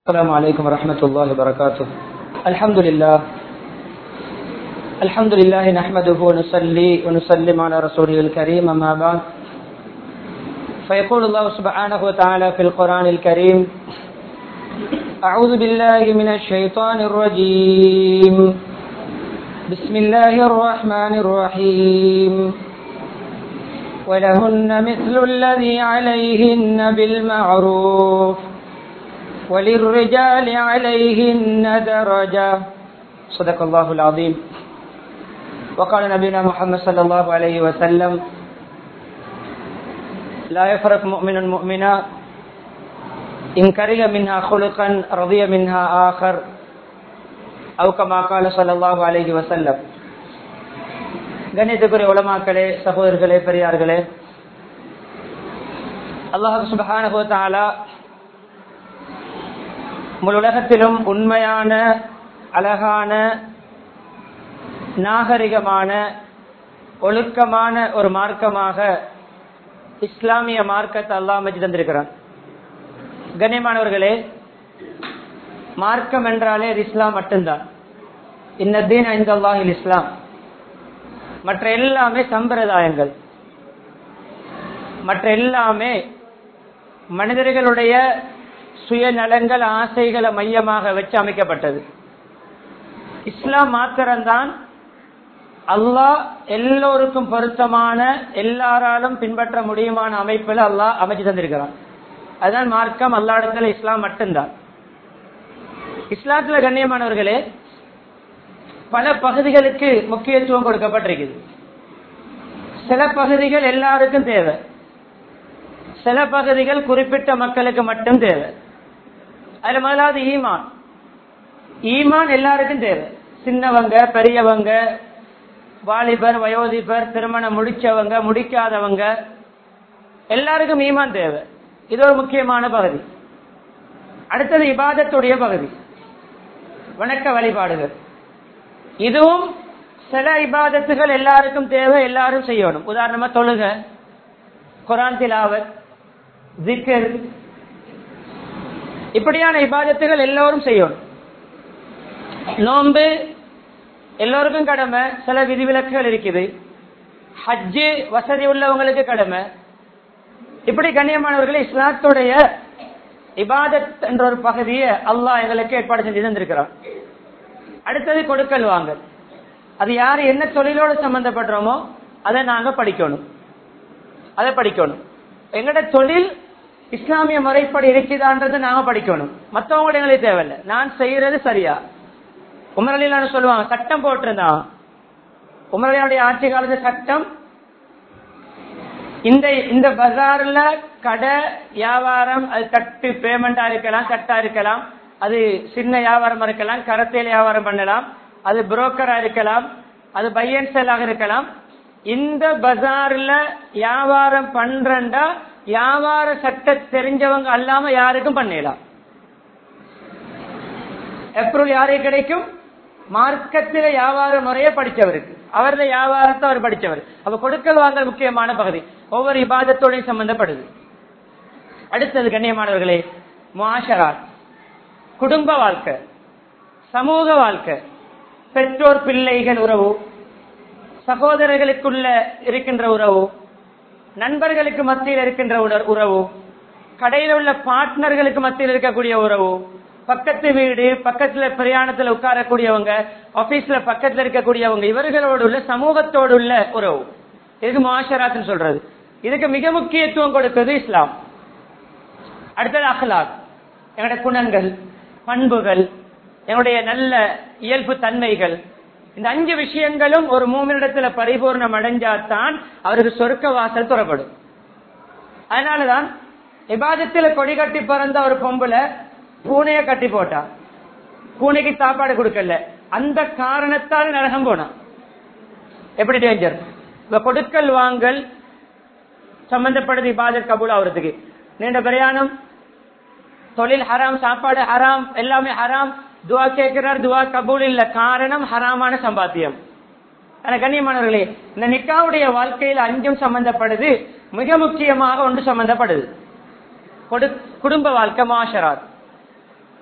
السلام عليكم ورحمة الله وبركاته الحمد لله الحمد لله نحمده ونصلي ونسلم على رسوله الكريم أما بعد فيقول الله سبحانه وتعالى في القرآن الكريم أعوذ بالله من الشيطان الرجيم بسم الله الرحمن الرحيم ولهن مثل الذي عليهن بالمعروف وللرجال عليهن درجة صدق الله العظيم وقال نبينا محمد صلى الله عليه وسلم لا يفرق مؤمن مؤمنا إن كره منها خلقا رضي منها آخر أو كما قال صلى الله عليه وسلم கண்ணியத்துக்குரிய உலமாக்களே சகோதரர்களே பெரியார்களே அல்லாஹு சுபஹானஹு தஆலா முழு உலகத்திலும் உண்மையான அழகான நாகரிகமான ஒழுக்கமான ஒரு மார்க்கமாக இஸ்லாமிய மார்க்கத்தை அல்லாஹ் அமைச்சு தந்திருக்கிறான் கண்ணியமானவர்களே மார்க்கம் என்றாலே அது இஸ்லாம் மட்டும்தான் இன்னதீன் ஐந்து அல்லாஹில் இஸ்லாம் மற்ற எல்லாமே சம்பிரதாயங்கள் மற்ற எல்லாமே மனிதர்களுடைய சுயநலங்கள் ஆசைகளை மையமாக வச்சு அமைக்கப்பட்டது இஸ்லாம் மாத்திரம்தான் அல்லாஹ் எல்லோருக்கும் பொருத்தமான எல்லாராலும் பின்பற்ற முடியுமான அமைப்பில் அல்லாஹ் அமைச்சு தந்திருக்கிறான் அதுதான் மார்க்கம் அல்லாடத்துல இஸ்லாம் மட்டும்தான் இஸ்லாத்துல கண்ணியமானவர்களே பல பகுதிகளுக்கு முக்கியத்துவம் கொடுக்கப்பட்டிருக்குது சில பகுதிகள் எல்லாருக்கும் தேவை சில பகுதிகள் குறிப்பிட்ட மக்களுக்கு மட்டும் தேவை அதுல முதலாவது ஈமான் ஈமான் எல்லாருக்கும் தேவை சின்னவங்க பெரியவங்க வாலிபர் வயோதிபர் திருமணம் முடிச்சவங்க முடிக்காதவங்க எல்லாருக்கும் ஈமான் தேவை இது ஒரு முக்கியமான பகுதி அடுத்தது இபாதத்துடைய பகுதி வணக்க வழிபாடுகள் இதுவும் சில இபாதத்துகள் எல்லாருக்கும் தேவை எல்லாரும் செய்யணும் உதாரணமா தொழுக குரான் திலாவத் ஜிக்கர் இப்படியான இபாதத்துகள் எல்லோரும் செய்யணும் நோன்பு எல்லோருக்கும் கடமை சில விதிவிலக்குகள் இருக்குது ஹஜ்ஜு வசதி உள்ளவங்களுக்கு கடமை இப்படி கண்ணியமானவர்கள் இஸ்லாத்துடைய இபாதத் என்ற ஒரு பகுதியை அல்லாஹ் எங்களுக்கு ஏற்பாடு செஞ்சு தந்திருக்கிறான் அடுத்தது கொடுக்கல் வாங்கல் அது யாரு என்ன தொழிலோடு சம்பந்தப்படுறோமோ அதை நாங்க படிக்கணும் அதை படிக்கணும் எங்கட தொழில் இஸ்லாமிய முறைப்படி இருக்குதான்றது நாங்க படிக்கணும் மற்றவங்களோட எங்களுக்கு தேவையில்லை நான் செய்யறது சரியா உமரலிலான சொல்லுவாங்க சட்டம் போட்டிருந்தான் உமரலியானுடைய ஆட்சி காலத்து சட்டம் இந்த இந்த பஜார்ல கடை வியாபாரம் அது தட்டு பேமெண்டா இருக்கலாம் கட்டா இருக்கலாம் அது சின்ன வியாபாரம் இருக்கலாம் கரத்தையில் வியாபாரம் பண்ணலாம் அது புரோக்கரா இருக்கலாம் அது பையன் செல்லாக இருக்கலாம் இந்த பஜார்ல வியாபாரம் பண்றண்டா வியாபார சட்ட தெரிஞ்சவங்க அல்லாம யாருக்கும் பண்ணலாம் அப்ரூவல் யாருக்கு கிடைக்கும் மார்க்கத்தில வியாபார முறையை படிச்சவருக்கு அவரது வியாபாரத்தை அவர் படிச்சவர் அப்ப கொடுக்கல் வாங்கல் முக்கியமான பகுதி ஒவ்வொரு இபாதத்தோடையும் சம்பந்தப்படுது அடுத்தது கண்ணியமானவர்களே மாஷராத் குடும்ப வாழ்க்கை சமூக வாழ்க்கை பெற்றோர் பிள்ளைகள் உறவு சகோதரர்களுக்குள்ள இருக்கின்ற உறவு நண்பர்களுக்கு மத்தியில் இருக்கின்ற உறவு கடையில் உள்ள பார்ட்னர்களுக்கு மத்தியில் இருக்கக்கூடிய உறவு பக்கத்து வீடு பக்கத்துல பிரயாணத்துல உட்காரக்கூடியவங்க ஆபீஸ்ல பக்கத்துல இருக்கக்கூடியவங்க இவர்களோடு உள்ள சமூகத்தோடு உள்ள உறவு இதுக்கு மாஷராத் சொல்றது இதுக்கு மிக முக்கியத்துவம் கொடுக்கிறது இஸ்லாம் அடுத்தது அஹ்லாக் எங்களுடைய குணங்கள் பண்புகள் என்னுடைய நல்ல இயல்பு தன்மைகள் இந்த அஞ்சு விஷயங்களும் ஒரு மூமினிடத்துல பரிபூர்ணம் அடைஞ்சாதான் அவருக்கு சொர்க்க வாசல் துறப்படும் அதனாலதான் விவாதத்துல கொடி கட்டி பிறந்த ஒரு பொம்புல பூனைய கட்டி போட்டா பூனைக்கு சாப்பாடு கொடுக்கல அந்த காரணத்தால் நரகம் போனான் எப்படி டேஞ்சர் இப்ப கொடுக்கல் வாங்கல் சம்பந்தப்பட்டது இபாதத் கபூல் ஆகுறதுக்கு நீண்ட பிரயாணம் தொழில் ஹராம் சாப்பாடு ஹராம் எல்லாமே ஹராம் துவா கேட்கிறார் துவா கபூல் இல்ல காரணம் ஹராமான சம்பாத்தியம் கண்ணியமானவர்களே இந்த நிக்காவுடைய வாழ்க்கையில் அஞ்சும் சம்பந்தப்படுது மிக முக்கியமாக ஒன்று சம்பந்தப்படுது குடும்ப வாழ்க்கை மாஷராத்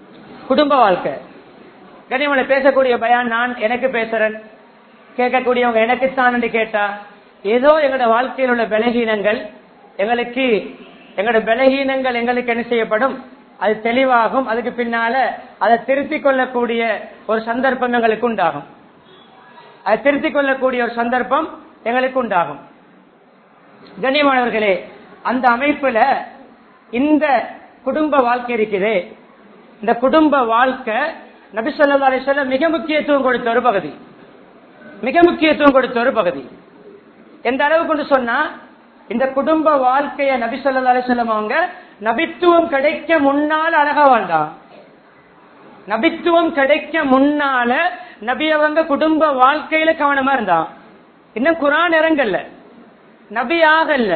குடும்ப வாழ்க்கை கனிமலை பேசக்கூடிய பயான் நான் எனக்கு பேசுறேன் கேட்கக்கூடியவங்க எனக்குத்தான் என்று கேட்டா ஏதோ எங்களோட வாழ்க்கையில் உள்ள பலகீனங்கள் எங்களுக்கு எங்களோட பலகீனங்கள் எங்களுக்கு என்ன செய்யப்படும் அது தெளிவாகும் அதுக்கு பின்னால அதை திருத்திக் கொள்ளக்கூடிய ஒரு சந்தர்ப்பம் எங்களுக்கு உண்டாகும் அதை திருத்திக் கொள்ளக்கூடிய ஒரு சந்தர்ப்பம் எங்களுக்கு உண்டாகும் கண்ணியமானவர்களே அந்த அமைப்புல இந்த குடும்ப வாழ்க்கை இருக்குது இந்த குடும்ப வாழ்க்கை நபி சொல்லா அலிஸ்வல்ல மிக முக்கியத்துவம் கொடுத்த ஒரு பகுதி மிக முக்கியத்துவம் கொடுத்த ஒரு பகுதி எந்த அளவு கொண்டு சொன்னா இந்த குடும்ப வாழ்க்கைய நபி சொல்லா அலிஸ்வல்லம் அவங்க நபித்துவம் கிடைக்க முன்னால அழகா வாழ்ந்தான் நபித்துவம் கிடைக்க முன்னால நபி அவங்க குடும்ப வாழ்க்கையில கவனமா இருந்தான் இன்னும் குரான் இறங்கல்ல நபி ஆகல்ல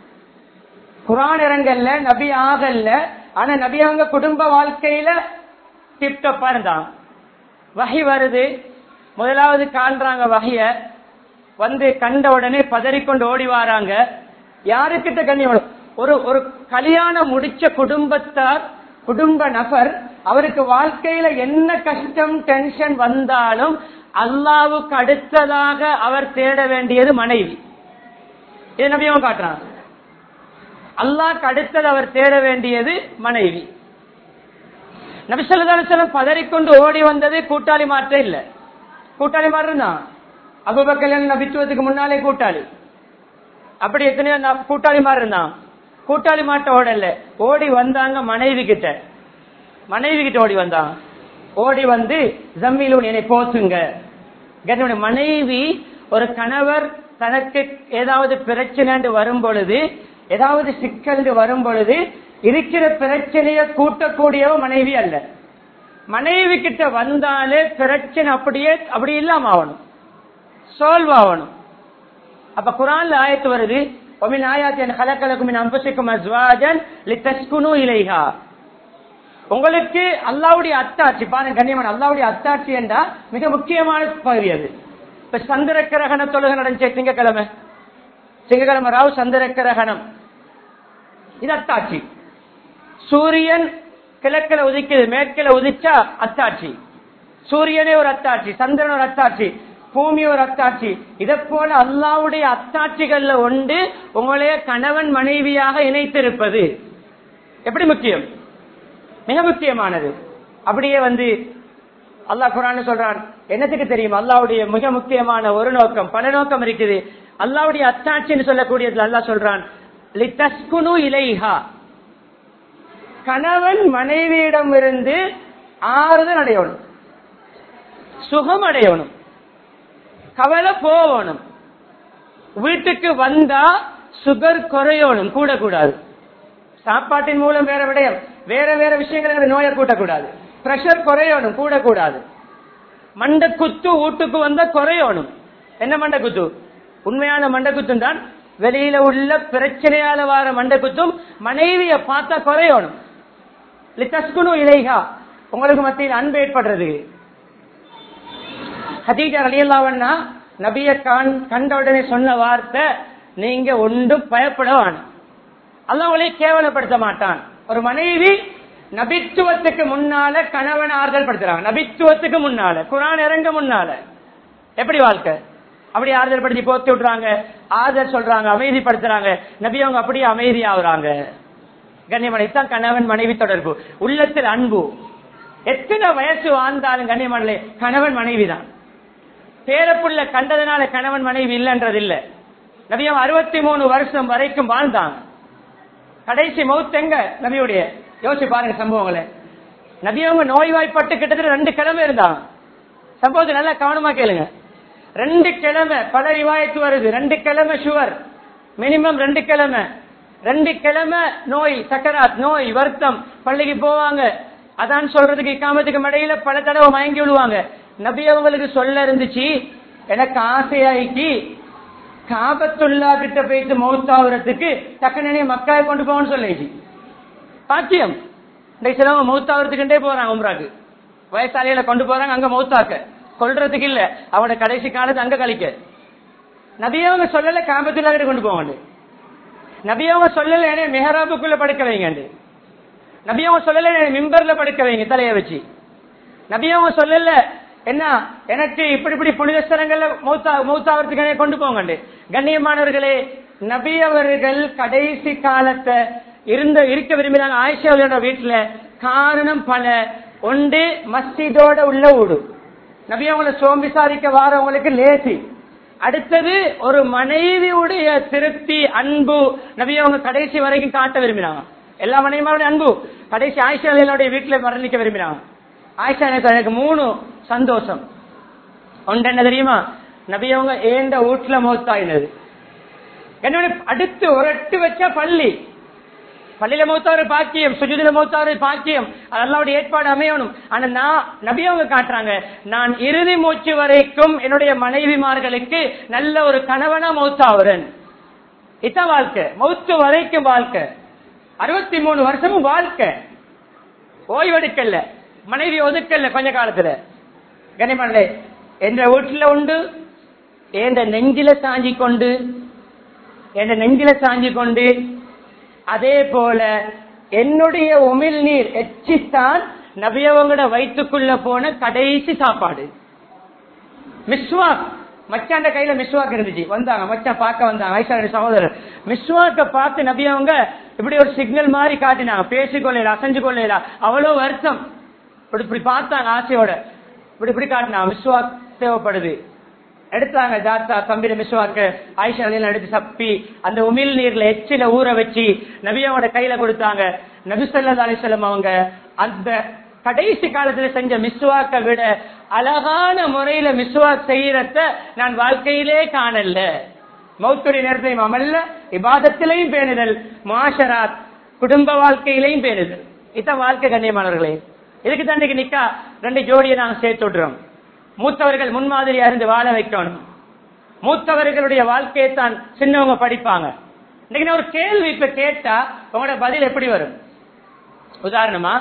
குரான் இறங்கல்ல நபி ஆகல்ல ஆனா நபி அவங்க குடும்ப வாழ்க்கையில டிப்டப்பா இருந்தான் வகை வருது முதலாவது காண்றாங்க வகைய வந்து கண்ட உடனே பதறிக்கொண்டு ஓடி வராங்க யாருக்கிட்ட கண்ணியம் ஒரு ஒரு கல்யாணம் முடிச்ச குடும்பத்தார் குடும்ப நபர் அவருக்கு வாழ்க்கையில என்ன கஷ்டம் டென்ஷன் வந்தாலும் அல்லாவுக்கு அடுத்ததாக அவர் தேட வேண்டியது மனைவி இது நபியும் காட்டுறான் அல்லாஹ்க்கு அடுத்தது அவர் தேட வேண்டியது மனைவி நபிசல்லாசலம் பதறிக்கொண்டு ஓடி வந்தது கூட்டாளி மாற்ற இல்ல கூட்டாளி மாற்றம் தான் அபுபக்கல் நபித்துவத்துக்கு முன்னாலே கூட்டாளி அப்படி எத்தனையோ ந- கூட்டாளி மாதிரி இருந்தான் கூட்டாளி மாட்ட ஓடல ஓடி வந்தாங்க மனைவி கிட்ட மனைவி கிட்ட ஓடி வந்தான் ஓடி வந்து ஜம்மிலூன் என்னை போத்துங்க கண்ணுடைய மனைவி ஒரு கணவர் தனக்கு ஏதாவது பிரச்சனை வரும் பொழுது ஏதாவது சிக்கல் வரும் பொழுது இருக்கிற பிரச்சனைய கூட்டக்கூடியவ மனைவி அல்ல மனைவி கிட்ட வந்தாலே பிரச்சனை அப்படியே அப்படி இல்லாம ஆகணும் சால்வ் ஆகணும் அப்ப குரான்ல ஆயத்து வருது ومن آيات أن خلق لكم من أنفسكم أزواجا لتسكنوا إليها உங்களுக்கு அல்லாவுடைய அத்தாட்சி பாருங்க கண்ணியமான அல்லாவுடைய அத்தாட்சி என்றா மிக முக்கியமான பகுதி அது இப்ப சந்திர கிரகண தொழுகை நடந்துச்சு திங்கக்கிழமை திங்கக்கிழமை ராவு சந்திர கிரகணம் இது அத்தாட்சி சூரியன் கிழக்கில உதிக்குது மேற்கில உதிச்சா அத்தாட்சி சூரியனே ஒரு அத்தாட்சி சந்திரன் ஒரு அத்தாட்சி பூமி ஒரு அத்தாட்சி இதை போல அல்லாவுடைய அத்தாட்சிகள்ல ஒன்று உங்களைய கணவன் மனைவியாக இணைத்திருப்பது எப்படி முக்கியம் மிக முக்கியமானது அப்படியே வந்து அல்லாஹ் குரான் சொல்றான் என்னத்துக்கு தெரியும் அல்லாவுடைய மிக முக்கியமான ஒரு நோக்கம் பல நோக்கம் இருக்குது அல்லாவுடைய அத்தாட்சின்னு சொல்லக்கூடியதுல அல்லாஹ் சொல்றான் லித்தஸ்குனு இலைஹா கணவன் மனைவியிடம் இருந்து ஆறுதல் அடையணும் சுகம் அடையணும் கவலை போகணும் வீட்டுக்கு வந்தா சுகர் குறையணும் கூடக்கூடாது சாப்பாட்டின் மூலம் வேற விடயம் வேற வேற விஷயங்கள் நோயை கூட்டக்கூடாது பிரஷர் குறையணும் கூடக்கூடாது மண்டை குத்து வீட்டுக்கு வந்தா குறையணும் என்ன மண்டை குத்து உண்மையான மண்டை குத்தும் தான் வெளியில உள்ள பிரச்சனையால வார மண்டை குத்தும் மனைவிய பார்த்தா குறையணும் லித்தஸ்குனு இலைகா உங்களுக்கு மத்தியில் அன்பு ஏற்படுறது ஹதீஜா ரலியல்லாவண்ணா நபிய கான் கண்ட உடனே சொன்ன வார்த்தை நீங்க ஒன்றும் பயப்பட வேணாம் அல்லாஹ் உங்களை கேவலப்படுத்த மாட்டான் ஒரு மனைவி நபித்துவத்துக்கு முன்னால கணவன் ஆறுதல் படுத்துறாங்க நபித்துவத்துக்கு முன்னால குரான் இறங்க முன்னால எப்படி வாழ்க்கை அப்படி ஆறுதல் படுத்தி போத்தி விட்டுறாங்க ஆறுதல் சொல்றாங்க அமைதிப்படுத்துறாங்க நபி அவங்க அப்படியே அமைதி ஆகுறாங்க கண்ணியமனை தான் கணவன் மனைவி தொடர்பு உள்ளத்தில் அன்பு எத்தனை வயசு வாழ்ந்தாலும் கண்ணியமனே கணவன் மனைவி தான் பேரப்புள்ள கண்டதுனால கணவன் மனைவி இல்லைன்றது இல்ல நபியம் அறுபத்தி மூணு வருஷம் வரைக்கும் வாழ்ந்தாங்க கடைசி மவுத் எங்க நபியுடைய யோசிச்சு பாருங்க சம்பவங்களை நபியவங்க நோய்வாய்ப்பட்டு கிட்டத்தட்ட ரெண்டு கிழமை இருந்தாங்க சம்பவத்தை நல்லா கவனமா கேளுங்க ரெண்டு கிழமை பல ரிவாயத்து வருது ரெண்டு கிழமை சுவர் மினிமம் ரெண்டு கிழமை ரெண்டு கிழமை நோய் சக்கராத் நோய் வருத்தம் பள்ளிக்கு போவாங்க அதான் சொல்றதுக்கு இக்காமத்துக்கு மடையில பல தடவை மயங்கி விழுவாங்க நபி அவங்களுக்கு சொல்ல இருந்துச்சு எனக்கு ஆசையாயிக்கு காபத்துல்லா கிட்ட போயிட்டு மௌத்தாவதுக்கு டக்குனே மக்காய் கொண்டு போகணும்னு சொல்லிச்சு பாத்தியம் இன்றைக்கு சிலவங்க மௌத்தாவதுக்குண்டே போறாங்க உம்ராக்கு வயசாலையில கொண்டு போறாங்க அங்க மௌத்தாக்க கொல்றதுக்கு இல்ல அவனோட கடைசி காலத்து அங்க கழிக்க நபியவங்க சொல்லல காபத்துல்லா கிட்ட கொண்டு போவாங்க நபியவங்க சொல்லல என்ன மெஹராபுக்குள்ள படுக்க வைங்க நபியவங்க சொல்லல என்ன மிம்பர்ல படுக்க வைங்க தலைய வச்சு நபி அவங்க சொல்லல என்ன எனக்கு இப்படி இப்படி புனித ஸ்தலங்கள்ல மௌத்தா மௌத்தாவதுக்கு கொண்டு போங்க கண்ணியமானவர்களே நபி அவர்கள் கடைசி காலத்தை இருந்த இருக்க விரும்பினாங்க ஆயிஷாவோட வீட்டுல காரணம் பல ஒன்று மஸ்ஜிதோட உள்ள ஊடு நபி அவங்கள சோம் விசாரிக்க வாரவங்களுக்கு லேசி அடுத்தது ஒரு மனைவியுடைய திருப்தி அன்பு நபி அவங்க கடைசி வரைக்கும் காட்ட விரும்பினாங்க எல்லா மனைவிமாருடைய அன்பு கடைசி ஆயிஷாவுடைய வீட்டுல மரணிக்க விரும்பினாங்க ஆயிஷா எனக்கு எனக்கு மூணு சந்தோஷம் ஒன்று என்ன தெரியுமா நபி அவங்க ஏண்ட வீட்டுல மௌத்தாயினது என்னோட அடுத்து ஒரு எட்டு வச்சா பள்ளி பள்ளியில மௌத்தாரு பாக்கியம் சுஜுதில மௌத்தாரு பாக்கியம் அதெல்லாம் ஏற்பாடு அமையணும் ஆனா நான் நபி அவங்க காட்டுறாங்க நான் இறுதி மூச்சு வரைக்கும் என்னுடைய மனைவிமார்களுக்கு நல்ல ஒரு கணவனா மௌத்தாவுறன் இதான் வாழ்க்கை மௌத்து வரைக்கும் வாழ்க்கை அறுபத்தி மூணு வருஷமும் வாழ்க்கை ஓய்வெடுக்கல மனைவி ஒதுக்கல கொஞ்ச காலத்துல கனிமல்ல என்ற வீட்டுல உண்டு என்ற நெஞ்சில சாஞ்சி கொண்டு என்ற நெஞ்சில சாஞ்சி கொண்டு அதே போல என்னுடைய உமிழ் நீர் எச்சித்தான் நபியவங்களோட வயிற்றுக்குள்ள போன கடைசி சாப்பாடு மிஸ்வாக் மச்சாண்ட கையில மிஸ்வாக் இருந்துச்சு வந்தாங்க மச்சான் பார்க்க வந்தாங்க ஐசாவுடைய சகோதரர் மிஸ்வாக்க பார்த்து நபி அவங்க இப்படி ஒரு சிக்னல் மாதிரி காட்டினாங்க பேசிக்கொள்ளல அசைஞ்சு கொள்ளல அவ்வளவு வருத்தம் இப்படி இப்படி பார்த்தாங்க ஆசையோட இப்படி இப்படி காட்டினாங்க மிஸ்வாக் தேவைப்படுது எடுத்தாங்க ஜாத்தா தம்பிர மிஸ்வாக்கு ஆயிஷா அலியெல்லாம் எடுத்து சப்பி அந்த உமிழ் நீர்ல எச்சில ஊற வச்சு நபியாவோட கையில கொடுத்தாங்க நபிசல்லா அலிசல்லம் அவங்க அந்த கடைசி காலத்துல செஞ்ச மிஸ்வாக்க விட அழகான முறையில மிஸ்வாக் செய்யறத நான் வாழ்க்கையிலே காணல மௌத்துடைய நேரத்தையும் அமல்ல இபாதத்திலையும் பேணுதல் மாஷராத் குடும்ப வாழ்க்கையிலையும் பேணுதல் இதான் வாழ்க்கை கண்ணியமானவர்களே இதுக்கு தான் இன்னைக்கு நிக்கா ரெண்டு ஜோடியை நாங்க சேர்த்து விடுறோம் மூத்தவர்கள் முன்மாதிரியா இருந்து வாழ வைக்கணும் மூத்தவர்களுடைய வாழ்க்கையை தான் சின்னவங்க படிப்பாங்க இன்னைக்கு நான் ஒரு கேள்வி இப்ப கேட்டா உங்களோட பதில் எப்படி வரும் உதாரணமா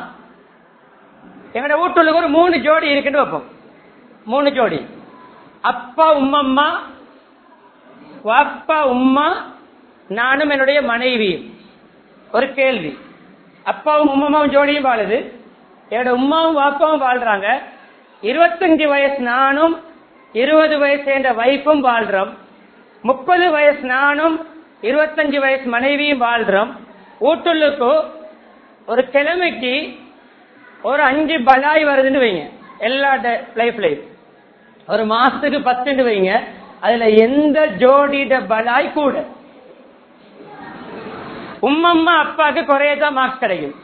எங்களோட வீட்டுல ஒரு மூணு ஜோடி இருக்குன்னு வைப்போம் மூணு ஜோடி அப்பா உம்மம்மா அப்பா உம்மா நானும் என்னுடைய மனைவியும் ஒரு கேள்வி அப்பாவும் உம்மம்மாவும் ஜோடியும் வாழுது என்னோட உம்மாவும் வாப்பாவும் வாழ்றாங்க இருபத்தஞ்சு வயசு நானும் இருபது வயசு என்ற வைஃபும் வாழ்றோம் முப்பது வயசு நானும் இருபத்தஞ்சு வயசு மனைவியும் வாழ்றோம் வீட்டுள்ளுக்கு ஒரு கிழமைக்கு ஒரு அஞ்சு பலாய் வருதுன்னு வைங்க எல்லா லைஃப்லயும் ஒரு மாசத்துக்கு பத்துன்னு வைங்க அதுல எந்த ஜோடிட பலாய் கூட உம்மம்மா அப்பாவுக்கு குறையதான் மார்க்ஸ் கிடைக்கும்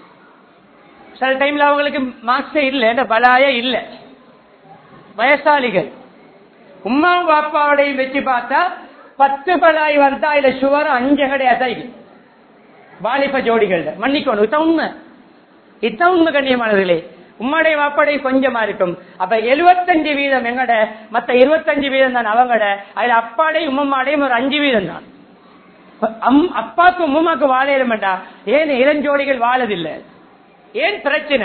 சில டைம்ல அவங்களுக்கு மார்க்ஸே இல்லை இந்த பலாயே இல்லை வயசாளிகள் உம்மாவும் பாப்பாவோடையும் வச்சு பார்த்தா பத்து பலாய் வந்தா இல்ல சுவர் அஞ்சு கிடையாது வாலிப ஜோடிகள் மன்னிக்கணும் இதான் உண்மை இதான் உண்மை கண்ணியமானவர்களே உம்மாடைய வாப்பாடைய கொஞ்சமா இருக்கும் அப்ப எழுபத்தஞ்சு வீதம் எங்கட மத்த இருபத்தஞ்சு வீதம் தான் அவங்கட அதுல அப்பாடையும் உம்மம்மாடையும் ஒரு அஞ்சு வீதம் தான் அம்- அப்பாக்கு உம்மாக்கு வாழையிட மாட்டா ஏன் இளஞ்சோடிகள் வாழதில்லை ஏன் பிரச்சனை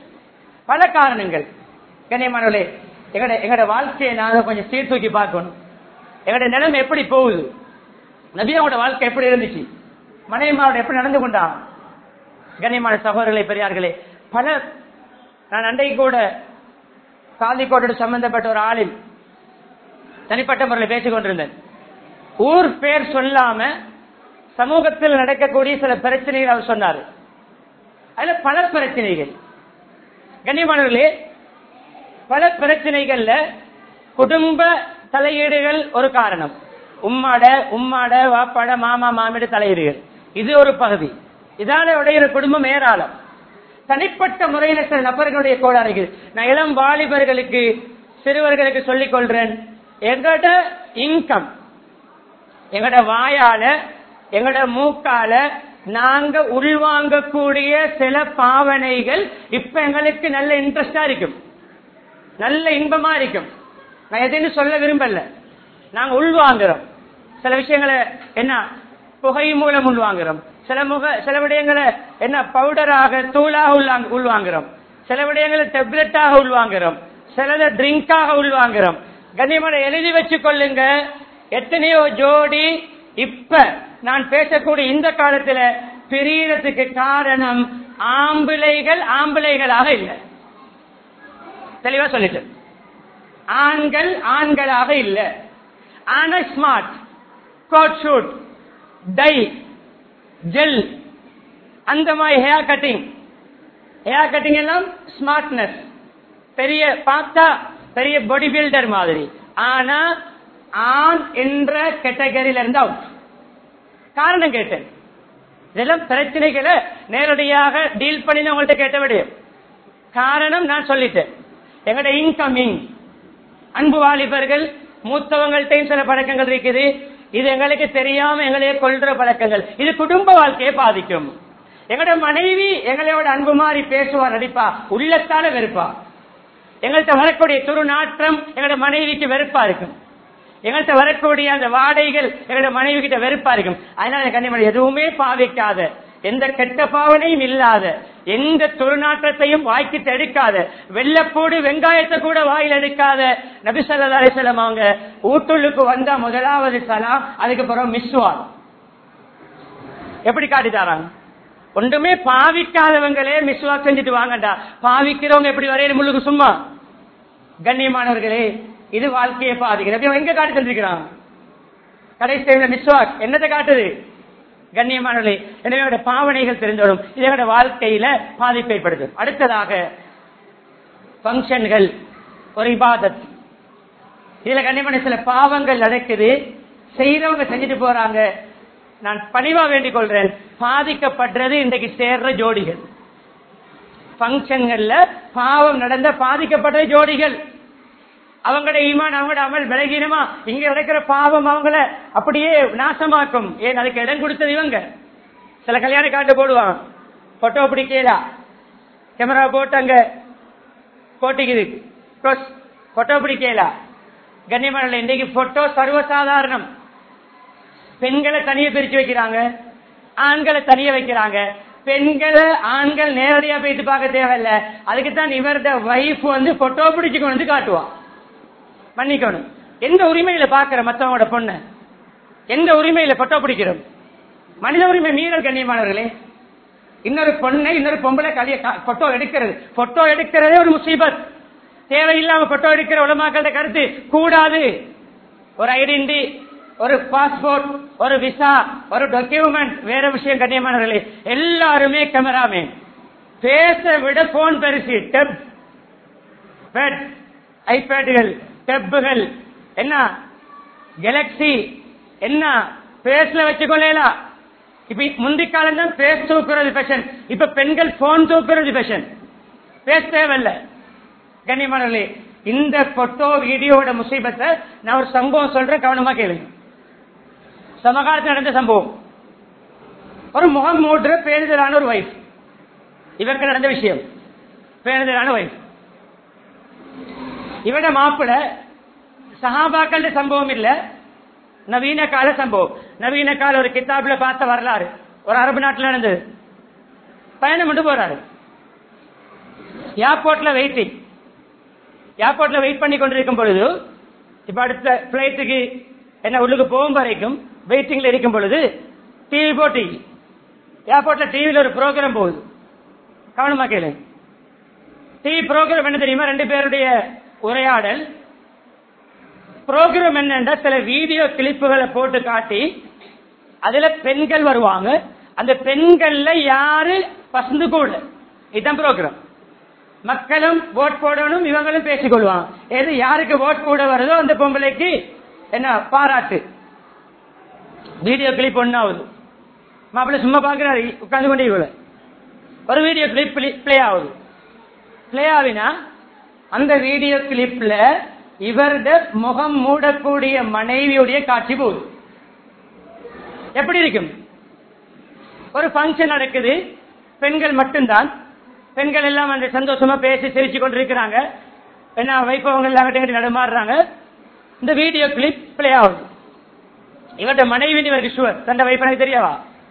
பல காரணங்கள் கண்ணியமானவர்களே எங்கட எங்கட வாழ்க்கையை நாங்க கொஞ்சம் சீர்தூக்கி பார்க்கணும் எங்கட நிலைமை எப்படி போகுது நபியாவோட வாழ்க்கை எப்படி இருந்துச்சு மனைவிமாரோட எப்படி நடந்து கொண்டான் கண்ணியமான சகோதரர்களே பெரியார்களே பல நான் அன்றைக்கு கூட காந்திக்கோட்டோடு சம்பந்தப்பட்ட ஒரு ஆளில் தனிப்பட்ட முறையில் பேசிக் கொண்டிருந்தேன் ஊர் பேர் சொல்லாம சமூகத்தில் நடக்கக்கூடிய சில பிரச்சனைகள் அவர் சொன்னார் அதுல பல பிரச்சனைகள் கண்ணியமானவர்களே பல பிரச்சனைகள்ல குடும்ப தலையீடுகள் ஒரு காரணம் உம்மாட உம்மாட வாப்பாட மாமா மாமிட தலையீடுகள் இது ஒரு பகுதி இதால உடைய குடும்பம் ஏராளம் தனிப்பட்ட முறையில சில நபர்களுடைய கோளாறுகள் நான் இளம் வாலிபர்களுக்கு சிறுவர்களுக்கு சொல்லிக் கொள்றேன் எங்கட இன்கம் எங்கட வாயால எங்கட மூக்கால நாங்க உள்வாங்கக்கூடிய சில பாவனைகள் இப்ப எங்களுக்கு நல்ல இன்ட்ரெஸ்டா இருக்கும் நல்ல இன்பமா இருக்கும் நான் எதைன்னு சொல்ல விரும்பல நாங்க உள்வாங்குறோம் சில விஷயங்களை என்ன புகை மூலம் உள்வாங்குறோம் சில முக சில விடயங்களை என்ன பவுடராக தூளாக உள்வாங்க- உள்வாங்குறோம் சில விடயங்களை டெப்லெட்டாக உள்வாங்குறோம் சிலதை ட்ரிங்காக உள்வாங்குறோம் கண்ணியமான எழுதி வச்சு கொள்ளுங்க எத்தனையோ ஜோடி இப்ப நான் பேசக்கூடிய இந்த காலத்துல பிரியறதுக்கு காரணம் ஆம்பிளைகள் ஆம்பிளைகளாக இல்லை தெளிவா சொல்லிட்டு ஆண்கள் ஆண்களாக இல்ல ஆனா smart coat suit tie gel அந்த மாதிரி ஹேர் கட்டிங் ஹேர் கட்டிங் எல்லாம் ஸ்மார்ட்னஸ் பெரிய பார்த்தா பெரிய பாடி பில்டர் மாதிரி ஆனா ஆண் என்ற கேட்டகரியில இருந்து அவுட் காரணம் கேட்டேன் இதெல்லாம் பிரச்சனைகளை நேரடியாக டீல் பண்ணி உங்கள்கிட்ட கேட்ட விடையும் காரணம் நான் சொல்லிட்டேன் எங்கட இன்கமிங் அன்பு வாலிபர்கள் மூத்தவங்கள்ட்டையும் சில பழக்கங்கள் இருக்குது இது எங்களுக்கு தெரியாம எங்களையே கொள்ற பழக்கங்கள் இது குடும்ப வாழ்க்கையை பாதிக்கும் எங்கட மனைவி எங்களோட அன்பு மாதிரி பேசுவா நடிப்பா உள்ளத்தால வெறுப்பா எங்கள்கிட்ட வரக்கூடிய துரு நாற்றம் எங்களோட மனைவிக்கு வெறுப்பா இருக்கும் எங்கள்கிட்ட வரக்கூடிய அந்த வாடைகள் எங்களோட மனைவி கிட்ட வெறுப்பா இருக்கும் அதனால கண்ணிமணி எதுவுமே பாவிக்காத எந்த கெட்ட பாவனையும் இல்லாத எந்த துருநாற்றத்தையும் வாய்க்கிட்டு எடுக்காத வெள்ளப்பூடு வெங்காயத்தை கூட வாயில் எடுக்காத நபிசல்லா அலிசல்லாம் அவங்க ஊட்டுள்ளுக்கு வந்தா முதலாவது சலாம் அதுக்கு பிறகு மிஸ்வால் எப்படி காட்டி தராங்க ஒன்றுமே பாவிக்காதவங்களே மிஸ்வா செஞ்சுட்டு வாங்கடா பாவிக்கிறவங்க எப்படி வரையிற முள்ளுக்கு சும்மா கண்ணியமானவர்களே இது வாழ்க்கையை பாதிக்கிறது எங்க காட்டி தந்திருக்கிறான் கடைசி மிஸ்வாக் என்னத்தை காட்டுது கண்ணியமானவர்களே எனவே அவருடைய பாவனைகள் தெரிந்தோடும் இது என்னோட வாழ்க்கையில பாதிப்பை ஏற்படுத்தும் அடுத்ததாக பங்கன்கள் ஒரு இபாதத் இதுல கண்ணியமான சில பாவங்கள் நடக்குது செய்யறவங்க செஞ்சுட்டு போறாங்க நான் பணிவா வேண்டிக் கொள்றேன் பாதிக்கப்படுறது இன்றைக்கு சேர்ற ஜோடிகள் பங்கன்கள்ல பாவம் நடந்த பாதிக்கப்பட்ட ஜோடிகள் அவங்களோட ஈமான் அவங்களோட அமல் விலகினமா இங்க நடக்கிற பாவம் அவங்கள அப்படியே நாசமாக்கும் ஏன் அதுக்கு இடம் கொடுத்தது இவங்க சில கல்யாண காட்டு போடுவான் போட்டோ பிடிக்கலா கேமரா போட்டு அங்க போட்டிக்குது போட்டோ பிடிக்கலா கண்ணியமான இன்றைக்கு போட்டோ சர்வசாதாரணம் பெண்களை தனியா பிரிச்சு வைக்கிறாங்க ஆண்களை தனியா வைக்கிறாங்க பெண்களை ஆண்கள் நேரடியா போயிட்டு பார்க்க தேவையில்ல அதுக்கு தான் இவரது வைஃப் வந்து போட்டோ பிடிச்சு கொண்டு வந்து காட்டுவான் மன்னிக்கணும் எந்த உரிமையில பாக்குற மத்தவங்களோட பொண்ணு எந்த உரிமையில போட்டோ பிடிக்கிறோம் மனித உரிமை மீறல் கண்ணியமானவர்களே இன்னொரு பொண்ணை இன்னொரு பொம்பளை கலிய போட்டோ எடுக்கிறது போட்டோ எடுக்கிறதே ஒரு முசீபத் தேவையில்லாம போட்டோ எடுக்கிற உலமாக்கள கருத்து கூடாது ஒரு ஐடென்டி ஒரு பாஸ்போர்ட் ஒரு விசா ஒரு டாக்குமெண்ட் வேற விஷயம் கண்ணியமானவர்களே எல்லாருமே கேமராமேன் பேச விட போன் பெருசு டெப் பெட் ஐபேடுகள் டெப்புகள் என்ன கேலக்சி என்ன பேஸ்ல வச்சுக்கொள்ளலாம் இப்ப முந்தி காலம் தான் பேஸ் தூக்குறது ஃபேஷன் இப்ப பெண்கள் போன் தூக்குறது ஃபேஷன் பேச தேவையில்ல கண்ணியமானவர்களே இந்த போட்டோ வீடியோட முசீபத்தை நான் ஒரு சம்பவம் சொல்றேன் கவனமா கேளுங்க சமகாலத்தில் நடந்த சம்பவம் ஒரு முகம் மூடுற பேருதலான ஒரு வைஃப் இவருக்கு நடந்த விஷயம் பேருதலான வைஃப் இவட மாப்பிள சஹாபாக்கள் சம்பவம் இல்ல நவீன கால சம்பவம் நவீன கால ஒரு கித்தாப்ல பார்த்த வரலாறு ஒரு அரபு நாட்டில் நடந்தது பயணம் கொண்டு போறாரு ஏர்போர்ட்ல வெயிட்டிங் ஏர்போர்ட்ல வெயிட் பண்ணி கொண்டிருக்கும் பொழுது இப்ப அடுத்த பிளைட்டுக்கு என்ன உள்ளுக்கு போகும் வரைக்கும் வெயிட்டிங்ல இருக்கும் பொழுது டிவி போட்டி ஏர்போர்ட்ல டிவில ஒரு ப்ரோக்ராம் போகுது கவனமா கேளு டிவி ப்ரோக்ராம் என்ன தெரியுமா ரெண்டு பேருடைய உரையாடல் ப்ரோக்ராம் என்னன்னா சில வீடியோ கிளிப்புகளை போட்டு காட்டி அதுல பெண்கள் வருவாங்க அந்த பெண்கள்ல யாரு பசந்து கூட இதுதான் ப்ரோக்ராம் மக்களும் ஓட் போடணும் இவங்களும் பேசிக் கொள்வாங்க எது யாருக்கு ஓட் போட வருதோ அந்த பொம்பளைக்கு என்ன பாராட்டு வீடியோ கிளிப் ஒன்னாவது மாப்பிள்ள சும்மா பாக்குறாரு உட்கார்ந்து கொண்டே இவ்வளவு ஒரு வீடியோ கிளிப் பிளே ஆகுது பிளே ஆவினா அந்த வீடியோ கிளிப்ல இவரது முகம் மூடக்கூடிய மனைவியுடைய காட்சி போகுது எப்படி இருக்கும் ஒரு ஃபங்க்ஷன் நடக்குது பெண்கள் மட்டும்தான் பெண்கள் எல்லாம் அந்த சந்தோஷமா பேசி சிரிச்சு கொண்டிருக்கிறாங்க என்ன வைப்பவங்க எல்லாம் கிட்ட நடமாடுறாங்க இந்த வீடியோ கிளிப் பிளே ஆகுது இவருடைய மனைவி இவருக்கு ஷுவர் தந்த வைப்பு எனக்கு தெரியவா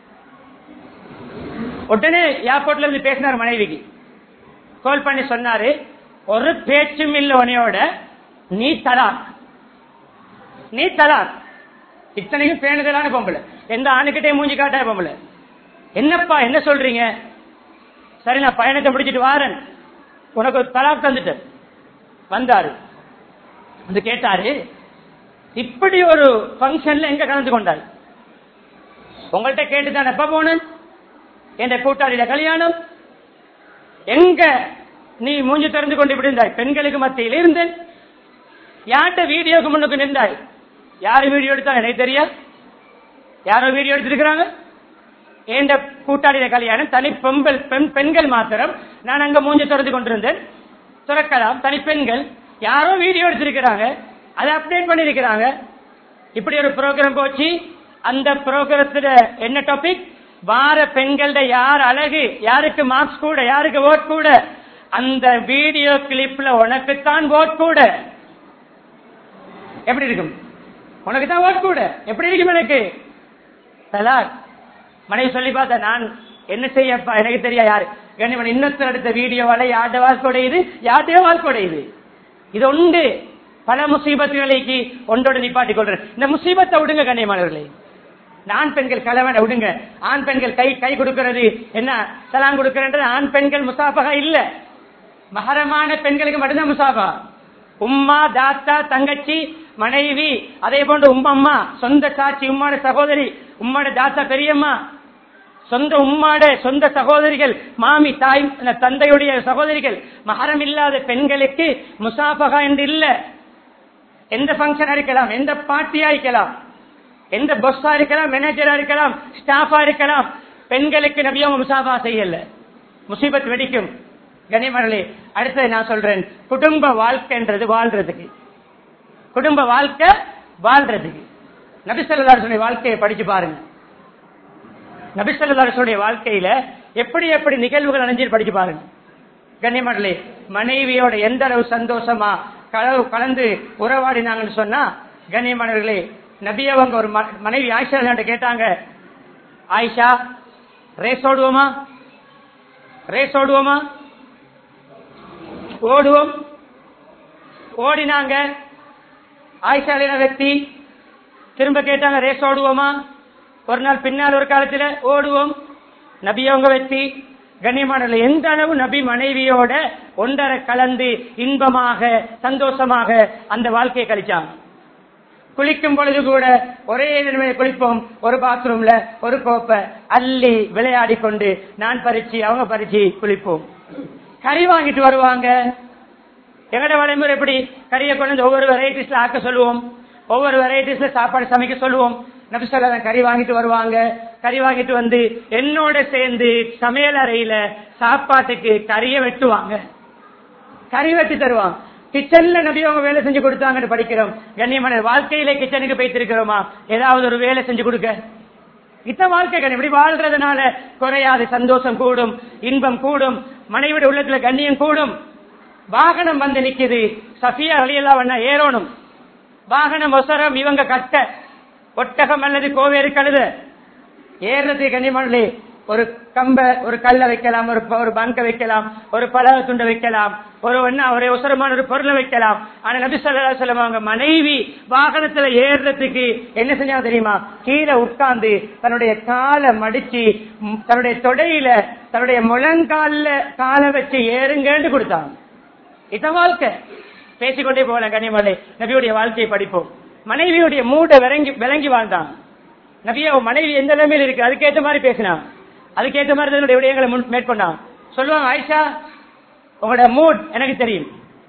உடனே ஏர்போர்ட்ல இருந்து பேசினார் மனைவிக்கு கால் பண்ணி சொன்னாரு ஒரு பேச்சும் இல்ல உனையோட நீ தலாக் நீ தலாக் இத்தனைக்கும் பேணுதலான பொம்பளை எந்த ஆணுக்கிட்டே மூஞ்சி காட்டாத பொம்பளை என்னப்பா என்ன சொல்றீங்க சரி நான் பயணத்தை முடிச்சிட்டு வாரேன் உனக்கு ஒரு தலாக் தந்துட்டேன் வந்தாரு வந்து கேட்டாரு இப்படி ஒரு பங்கன்ல எங்க கலந்து கொண்டார் உங்கள்கிட்ட கேட்டுதான் எப்ப போனேன் என்ற கூட்டாளியில கல்யாணம் எங்க நீ மூஞ்சி திறந்து கொண்டு இப்படி இருந்தாய் பெண்களுக்கு மத்தியில் இருந்தேன் யார்கிட்ட வீடியோக்கு முன்னுக்கு நின்றாய் யாரு வீடியோ எடுத்தா எனக்கு தெரியா யாரோ வீடியோ எடுத்திருக்கிறாங்க என்ற கூட்டாளியில கல்யாணம் தனி பெண்கள் பெண் பெண்கள் மாத்திரம் நான் அங்க மூஞ்சி திறந்து கொண்டிருந்தேன் திறக்கலாம் தனி பெண்கள் யாரோ வீடியோ எடுத்திருக்கிறாங்க அதை அப்டேட் பண்ணிருக்கிறாங்க இப்படி ஒரு ப்ரோக்ராம் போச்சு அந்த ப்ரோக்ராமத்துல என்ன டாபிக் வார பெண்கள யார் அழகு யாருக்கு மார்க்ஸ் கூட யாருக்கு ஓட் கூட அந்த வீடியோ கிளிப்ல உனக்குத்தான் ஓட் கூட எப்படி இருக்கும் உனக்கு தான் ஓட் கூட எப்படி இருக்கும் எனக்கு தலாக் மனைவி சொல்லி பார்த்தா நான் என்ன செய்யப்பா எனக்கு தெரியா யாரு கண்ணிமன் இன்னொருத்தர் எடுத்த வீடியோவால யார்ட வாழ்க்கொடையுது யார்டையோ வாழ்க்கொடையுது இது உண்டு பல முசீபத்துகளுக்கு ஒன்றோடு நிப்பாட்டிக் கொள்றேன் இந்த முசீபத்தை விடுங்க கண்ணியமானவர்களே ஆண் பெண்கள் கலவனை விடுங்க ஆண் பெண்கள் கை கை கொடுக்கிறது என்ன சலான் கொடுக்கிறது ஆண் பெண்கள் முசாஃபகா இல்ல மகரமான பெண்களுக்கு மட்டும்தான் முசாஃபா உம்மா தாத்தா தங்கச்சி மனைவி அதே போன்று உம்மம்மா சொந்த சாட்சி உம்மாட சகோதரி உம்மாட தாத்தா பெரியம்மா சொந்த உம்மாட சொந்த சகோதரிகள் மாமி தாய் தந்தையுடைய சகோதரிகள் மகரம் இல்லாத பெண்களுக்கு முசாஃபகா என்று இல்ல எந்த பங்கன் இருக்கலாம் எந்த பார்ட்டியா இருக்கலாம் எந்த பொஸ்ஸா இருக்கலாம் மேனேஜரா இருக்கலாம் ஸ்டாஃபா இருக்கலாம் பெண்களுக்கு நபியும் முசாஃபா செய்யல முசீபத் வெடிக்கும் கனிமரளே அடுத்தது நான் சொல்றேன் குடும்ப வாழ்க்கைன்றது வாழ்றதுக்கு குடும்ப வாழ்க்கை வாழ்றதுக்கு நபிசல்லாருடைய வாழ்க்கையை படிச்சு பாருங்க நபிசல்லாருடைய வாழ்க்கையில எப்படி எப்படி நிகழ்வுகள் அணைஞ்சு படிச்சு பாருங்க கண்ணியமடலே மனைவியோட எந்த அளவு சந்தோஷமா கலவு கலந்து உறவாடினாங்கன்னு சொன்னா கண்ணியமடர்களே நபி அவங்க ஒரு ம- மனைவி ஆயிஷா கேட்டாங்க ஆயிஷா ரேஸ் ஓடுவோமா ரேஸ் ஓடுவோமா ஓடுவோம் ஓடினாங்க ஆயிஷாலின व्यक्ति திரும்ப கேட்டாங்க ரேஸ் ஓடுவோமா ஒரு நாள் பின்னால் ஒரு காலத்துல ஓடுவோம் நபி அவங்க வெற்றி கண்ணியமான எந்த அளவு நபி மனைவியோட ஒன்றரை கலந்து இன்பமாக சந்தோஷமாக அந்த வாழ்க்கையை கழிச்சாங்க குளிக்கும் பொழுது கூட ஒரே நிலைமையில குளிப்போம் ஒரு பாத்ரூம்ல ஒரு கோப்பை அள்ளி விளையாடி கொண்டு நான் பறிச்சு அவங்க பறிச்சு குளிப்போம் கறி வாங்கிட்டு வருவாங்க எங்கட வழிமுறை எப்படி கறியை கொண்டு வந்து ஒவ்வொரு வெரைட்டிஸ்ல ஆக்க சொல்லுவோம் ஒவ்வொரு வெரைட்டிஸ்ல சாப்பாடு சமைக்க சொல்லுவோம் நபிசல்ல கறி வாங்கிட்டு வருவாங்க கறி வாங்கிட்டு வந்து என்னோட சேர்ந்து சமையல் அறையில சாப்பாட்டுக்கு கறியை வெட்டுவாங்க கறி வெட்டி தருவான் கிச்சன்ல நபி அவங்க வேலை செஞ்சு கொடுத்தாங்கன்னு படிக்கிறோம் கண்ணியமான வாழ்க்கையில கிச்சனுக்கு போய்த்திருக்கிறோமா ஏதாவது ஒரு வேலை செஞ்சு கொடுக்க இத்த வாழ்க்கை கண்ணி இப்படி வாழ்றதுனால குறையாது சந்தோஷம் கூடும் இன்பம் கூடும் மனைவிட உள்ளத்துல கண்ணியம் கூடும் வாகனம் வந்து நிக்குது சஃபியா வழியெல்லாம் வேணா ஏறணும் வாகனம் ஒசரம் இவங்க கட்ட ஒட்டகம் அல்லது கோவேறு கழுத ஏறுறதுக்கு கண்ணியமானே ஒரு கம்ப ஒரு கல்ல வைக்கலாம் ஒரு ஒரு பங்க வைக்கலாம் ஒரு பலக துண்டை வைக்கலாம் ஒரு என்ன ஒரு அவசரமான ஒரு பொருளை வைக்கலாம் ஆனா நபி சொல்லா சொல்லம் அவங்க மனைவி வாகனத்துல ஏறுறதுக்கு என்ன செஞ்சாங்க தெரியுமா கீழே உட்கார்ந்து தன்னுடைய காலை மடிச்சு ம், தன்னுடைய தொடையில தன்னுடைய முழங்கால்ல காலை வச்சு ஏறுங்கன்னு கொடுத்தாங்க இத வாழ்க்கை பேசிக்கொண்டே போகலாம் கனிமலை நபியுடைய வாழ்க்கையை படிப்போம் மனைவியுடைய மூட விளங்கி விளங்கி வாழ்ந்தான் நபியா உன் மனைவி எந்த நிலைமையில இருக்கு அதுக்கேற்ற மாதிரி பேசினான் அதுக்கேற்ற மாதிரி தன்னுடைய விடயங்களை முன் மேற்கொண்டான் சொல்லுவாங்க ஆயிஷா உங்களோட மூட் எனக்கு தெரியும்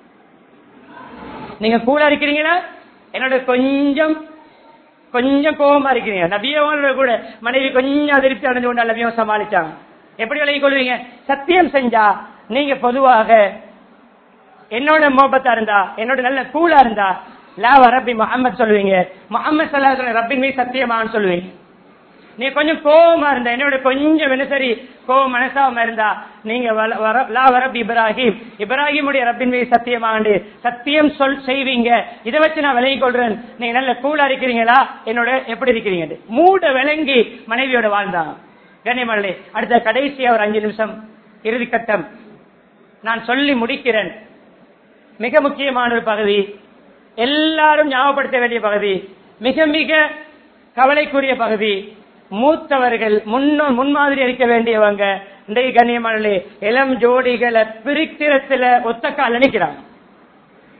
நீங்க கூலா இருக்கிறீங்களா என்னோட கொஞ்சம் கொஞ்சம் கோபமா இருக்கிறீங்க நபியவங்களோட கூட மனைவி கொஞ்சம் அதிருப்தி அடைஞ்சு கொண்டு நபியம் சமாளிச்சாங்க எப்படி விலகி கொள்வீங்க சத்தியம் செஞ்சா நீங்க பொதுவாக என்னோட மோபத்தா இருந்தா என்னோட நல்ல கூலா இருந்தா லா ரப்பி முகமது சொல்லுவீங்க முகமது சல்லா ரப்பின் மீது சத்தியமான்னு சொல்லுவீங்க நீ கொஞ்சம் கோவமா இருந்தா என்னோட கொஞ்சம் என்ன சரி கோவம் மனசாம இருந்தா நீங்க வல- வர- லா வரப் இப்ராஹிம் இப்ராஹிமுடைய ரப்பின் மீது சத்தியமாண்டு சத்தியம் சொல் செய்வீங்க இதை வச்சு நான் விலகி கொள்றேன் நீங்க நல்ல கூலா இருக்கிறீங்களா என்னோட எப்படி இருக்கிறீங்க மூட விளங்கி மனைவியோட வாழ்ந்தான் கண்ணியமல்லே அடுத்த கடைசியா ஒரு அஞ்சு நிமிஷம் இறுதி கட்டம் நான் சொல்லி முடிக்கிறேன் மிக முக்கியமான ஒரு பகுதி எல்லாரும் ஞாபகப்படுத்த வேண்டிய பகுதி மிக மிக கவலைக்குரிய பகுதி மூத்தவர்கள் முன்னோ முன்மாதிரி இருக்க வேண்டியவங்க இன்றைக்கு கண்ணியமானே இளம் ஜோடிகளை பிரிக்கிறதுல ஒத்த கால நினைக்கிறாங்க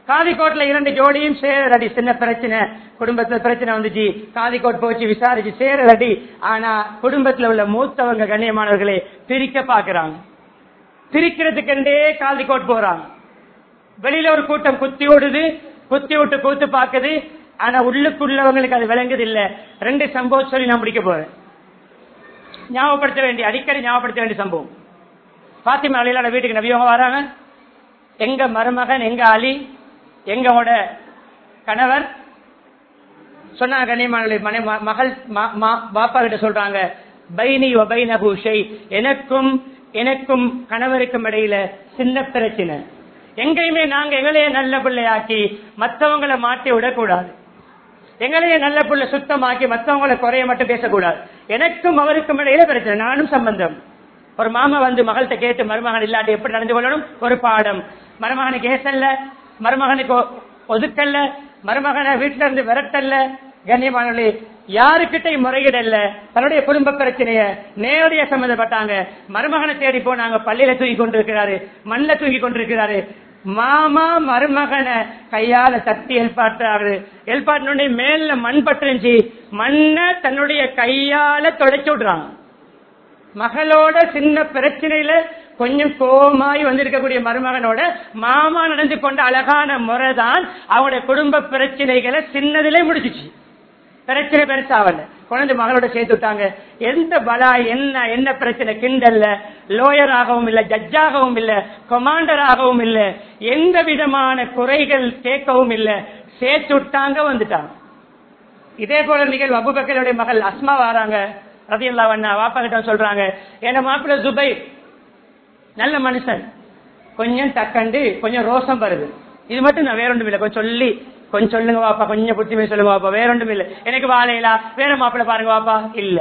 காதிக்கோட்ல இரண்டு ஜோடியும் சேரடி சின்ன பிரச்சனை குடும்பத்துல பிரச்சனை வந்துச்சு காதிக்கோட் போச்சு விசாரிச்சு சேரடி ஆனா குடும்பத்துல உள்ள மூத்தவங்க கண்ணியமானவர்களே பிரிக்க பாக்குறாங்க பிரிக்கிறதுக்கெண்டே காதிக்கோட் போறாங்க வெளியில ஒரு கூட்டம் குத்தி ஓடுது குத்தி விட்டு கூத்து பாக்குது ஆனா உள்ளுக்குள்ளவங்களுக்கு அது விளங்குது இல்ல ரெண்டு சம்பவம் சொல்லி நான் முடிக்க போறேன் ஞாபகப்படுத்த வேண்டிய அடிக்கடி ஞாபகப்படுத்த வேண்டிய சம்பவம் பாத்திமா அலிலான வீட்டுக்கு நபியவங்க வராங்க எங்க மருமகன் எங்க அலி எங்களோட கணவர் சொன்னாங்க கண்ணியமான மனை ம- மகள் ம- ம- பாப்பா கிட்ட சொல்றாங்க பைனி வபைனஹு ஷை எனக்கும் எனக்கும் கணவருக்கும் இடையில சின்ன பிரச்சனை எங்கேயுமே நாங்க எங்களையே நல்ல பிள்ளையாக்கி மத்தவங்களை மாட்டி விடக்கூடாது எங்களையே நல்ல பிள்ளை சுத்தமாக்கி மத்தவங்களை குறைய மட்டும் பேசக்கூடாது எனக்கும் அவருக்கும் இடையில பிரச்சனை நானும் சம்பந்தம் ஒரு மாமா வந்து மகள்கிட்ட கேட்டு மருமகன் இல்லாட்டி எப்படி நடந்து கொள்ளணும் ஒரு பாடம் மருமகனுக்கு ஏசல்ல மருமகனுக்கு ஒ- ஒதுக்கல்ல மருமகனை வீட்டுல இருந்து விரட்டல்ல கண்ணியமானவர்களே யாருக்கிட்டையும் முறையிடல்ல தன்னுடைய குடும்ப பிரச்சனைய நேரடியா சம்மந்தப்பட்டாங்க மருமகனை தேடி போனாங்க பள்ளியில தூங்கி கொண்டிருக்கிறாரு மண்ணில் தூங்கி கொண்டிருக்கிறாரு மாமா மருமகனை கையால தட்டி எல்பாட்டாரு எல்பாட்டினுடைய மேல மண் பட்டுருந்துச்சு மண்ணை தன்னுடைய கையால தொடச்சு விடுறாங்க மகளோட சின்ன பிரச்சனையில கொஞ்சம் கோமாய் வந்திருக்கக்கூடிய மருமகனோட மாமா நடந்து கொண்ட அழகான முறைதான் அவங்களுடைய குடும்ப பிரச்சனைகளை சின்னதிலே முடிச்சிச்சு பிரச்சனை பெருசாவல குழந்தை மகளோட சேர்த்து விட்டாங்க எந்த பலா என்ன என்ன பிரச்சனை கிண்டல்ல லோயர் ஆகவும் இல்ல ஜட்ஜாகவும் இல்ல கொமாண்டர் ஆகவும் இல்ல எந்த விதமான குறைகள் கேட்கவும் இல்ல சேர்த்து விட்டாங்க வந்துட்டாங்க இதே போல நிகழ்வு அபுபக்கருடைய மகள் அஸ்மா வராங்க ரதியல்லா வண்ணா வாப்பா கிட்ட சொல்றாங்க என்ன மாப்பிள்ள ஜுபை நல்ல மனுஷன் கொஞ்சம் தக்கண்டு கொஞ்சம் ரோசம் வருது இது மட்டும் நான் வேற ஒன்றும் இல்லை கொஞ்சம் சொல்லி கொஞ்சம் சொல்லுங்க வாப்பா கொஞ்சம் புத்திமை சொல்லுங்க வாப்பா வேற ஒன்றும் இல்லை எனக்கு வாழையிலா வேற மாப்பிள்ள பாருங்க வாப்பா இல்ல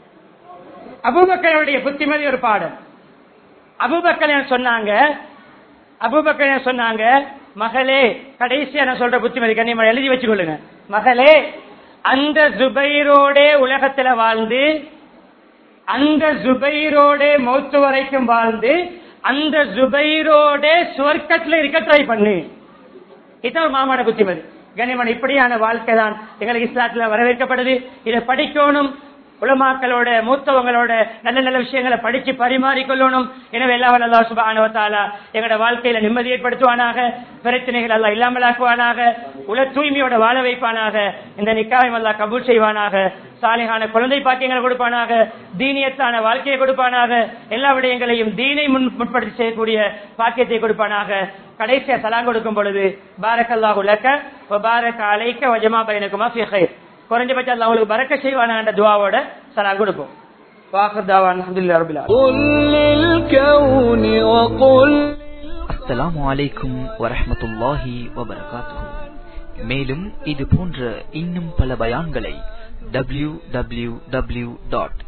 அபுபக்கருடைய புத்திமதி ஒரு பாடம் அபுபக்கர் சொன்னாங்க அபுபக்கர் சொன்னாங்க மகளே கடைசியா நான் சொல்ற புத்திமதி கண்ணியமா எழுதி வச்சுக்கொள்ளுங்க மகளே அந்த ஜுபைரோட உலகத்துல வாழ்ந்து அந்த ஜுபைரோட மௌத்து வரைக்கும் வாழ்ந்து அந்த ஜுபைரோட சுவர்க்கத்துல இருக்க ட்ரை பண்ணு இதான் ஒரு மாமாட புத்திமதி கனிமன் இப்படியான வாழ்க்கை தான் எங்களுக்கு இஸ்லாத்துல வரவேற்கப்படுது இதை படிக்கணும் உலமாக்களோட மூத்தவங்களோட நல்ல நல்ல விஷயங்களை படிச்சு பரிமாறிக்கொள்ளணும் எனவே எல்லா அல்லா சுபானுவத்தாலா எங்களோட வாழ்க்கையில நிம்மதி ஏற்படுத்துவானாக பிரச்சனைகள் எல்லாம் இல்லாமலாக்குவானாக உல தூய்மையோட வாழ வைப்பானாக இந்த நிக்காயம் எல்லாம் கபூல் செய்வானாக சாலிகான குழந்தை பாக்கியங்களை கொடுப்பானாக தீனியத்தான வாழ்க்கையை கொடுப்பானாக எல்லா விடயங்களையும் தீனை முன் முற்படுத்தி செய்யக்கூடிய பாக்கியத்தை கொடுப்பானாக கடைசியா சலாம் கொடுக்கும் பொழுது பாரக்கல்லாஹு லக்க பாரக் அலைக்க வஜமா பைனகுமா ஃபி கைர் குறைஞ்சபட்சம் அல்லாஹ் உங்களுக்கு பறக்க செய்வானான்ற துவாவோட சலாம் கொடுப்போம் வாஹர் தாவான் அல்ஹம்துலில்லாஹி ரப்பில் ஆலமீன் قل للكون وقل அஸ்ஸலாமு அலைக்கும் வரஹ்மத்துல்லாஹி வபரகாத்துஹு மேலும் இது போன்ற இன்னும் பல பயான்களை டபிள்யூ டபிள்யூ டபிள்யூ டாட்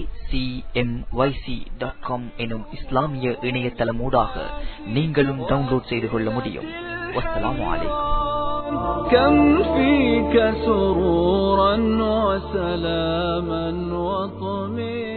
எனும் இஸ்லாமிய இணையதளமூடாக நீங்களும் டவுன்லோட் செய்து கொள்ள முடியும் வஸ்ஸலாமு அலைக்கும் كم فيك سرورا وسلاما وطمئنا